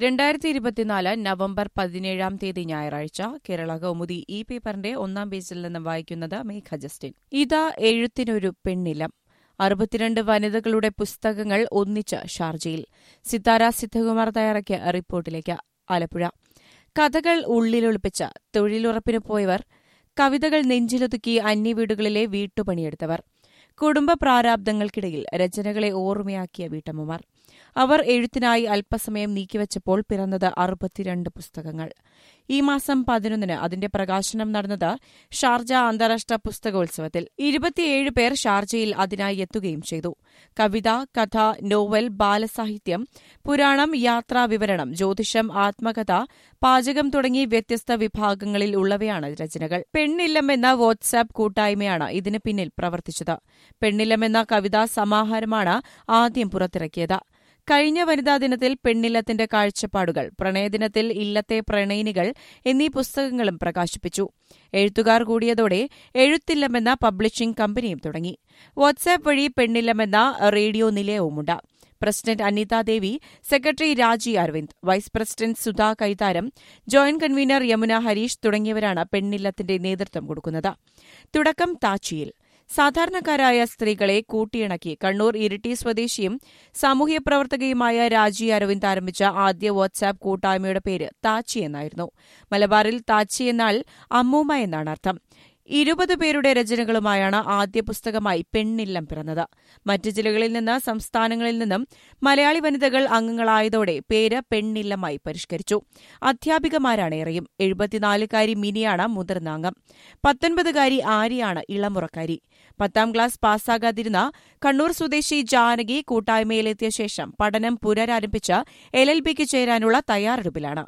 രണ്ടായിരത്തി ഇരുപത്തിനാല് നവംബർ പതിനേഴാം തീയതി ഞായറാഴ്ച കേരള കൗമുദി ഈ പേപ്പറിന്റെ ഒന്നാം പേജിൽ നിന്ന് വായിക്കുന്നത് മേഘ ജസ്റ്റിൻ ഇതാ എഴുത്തിനൊരു പെണ്ണിലം അറുപത്തിരണ്ട് വനിതകളുടെ പുസ്തകങ്ങൾ ഒന്നിച്ച് ഷാർജയിൽ സിത്താര സിദ്ധകുമാർ തയ്യാറാക്കിയ റിപ്പോർട്ടിലേക്ക് ആലപ്പുഴ കഥകൾ ഉള്ളിലൊളിപ്പിച്ച് തൊഴിലുറപ്പിന് പോയവർ കവിതകൾ നെഞ്ചിലൊതുക്കി അന്യവീടുകളിലെ വീട്ടുപണിയെടുത്തവർ കുടുംബ പ്രാരാബ്ദങ്ങൾക്കിടയിൽ രചനകളെ ഓർമ്മയാക്കിയ വീട്ടമ്മമാർ അവർ എഴുത്തിനായി അല്പസമയം നീക്കിവച്ചപ്പോൾ പിറന്നത് അറുപത്തിരണ്ട് പുസ്തകങ്ങൾ ഈ മാസം പതിനൊന്നിന് അതിന്റെ പ്രകാശനം നടന്നത് ഷാർജ അന്താരാഷ്ട്ര പുസ്തകോത്സവത്തിൽ ഇരുപത്തിയേഴ് പേർ ഷാർജയിൽ അതിനായി എത്തുകയും ചെയ്തു കവിത കഥ നോവൽ ബാലസാഹിത്യം പുരാണം യാത്രാ വിവരണം ജ്യോതിഷം ആത്മകഥ പാചകം തുടങ്ങി വ്യത്യസ്ത വിഭാഗങ്ങളിൽ ഉള്ളവയാണ് രചനകൾ പെണ്ണില്ലം എന്ന വാട്സാപ്പ് കൂട്ടായ്മയാണ് ഇതിന് പിന്നിൽ പ്രവർത്തിച്ചത് പെണ്ണില്ലം എന്ന കവിതാ സമാഹാരമാണ് ആദ്യം പുറത്തിറക്കിയത് കഴിഞ്ഞ വനിതാ ദിനത്തിൽ പെണ്ണില്ലത്തിന്റെ കാഴ്ചപ്പാടുകൾ പ്രണയദിനത്തിൽ ഇല്ലത്തെ പ്രണയിനികൾ എന്നീ പുസ്തകങ്ങളും പ്രകാശിപ്പിച്ചു എഴുത്തുകാർ കൂടിയതോടെ എഴുത്തില്ലമെന്ന പബ്ലിഷിംഗ് കമ്പനിയും തുടങ്ങി വാട്സാപ്പ് വഴി പെണ്ണില്ലമെന്ന റേഡിയോ നിലയവുമുണ്ട് president Anitha Devi secretary Raji Aravind vice president Sudha Kaitharam joint convener Yamuna Harish തുടങ്ങിയവരാണ് പെണ്ണില്ലത്തിന്റെ നേതൃത്വം കൊടുക്കുന്നത് തുടക്കം താച്ചിയിൽ സാധാരണക്കാരായ സ്ത്രീകളെ കൂട്ടിയിണക്കി കണ്ണൂർ ഇരിട്ടി സ്വദേശിയും സാമൂഹ്യ പ്രവർത്തകയുമായ രാജി അരവിന്ദ് ആരംഭിച്ച ആദ്യ വാട്സാപ്പ് കൂട്ടായ്മയുടെ പേര് താച്ചി എന്നായിരുന്നു മലബാറിൽ താച്ചി എന്നാൽ അമ്മൂമ്മ എന്നാണ് അർത്ഥം ഇരുപത് പേരുടെ രചനകളുമായാണ് ആദ്യ പുസ്തകമായി പെണ്ണില്ലം പിറന്നത് മറ്റ് ജില്ലകളിൽ നിന്ന് സംസ്ഥാനങ്ങളിൽ നിന്നും മലയാളി വനിതകൾ അംഗങ്ങളായതോടെ പേര് പെണ്ണില്ലമായി പരിഷ്കരിച്ചു അധ്യാപികമാരാണ് ഏറെയും എഴുപത്തിനാലുകാരി മിനിയാണ് മുതിർന്ന അംഗം പത്തൊൻപതുകാരി ആര്യയാണ് ഇളമുറക്കാരി പത്താം ക്ലാസ് പാസ്സാകാതിരുന്ന കണ്ണൂർ സ്വദേശി ജാനകി കൂട്ടായ്മയിലെത്തിയ ശേഷം പഠനം പുനരാരംഭിച്ച് എൽ എൽ ബിക്ക് ചേരാനുള്ള തയ്യാറെടുപ്പിലാണ്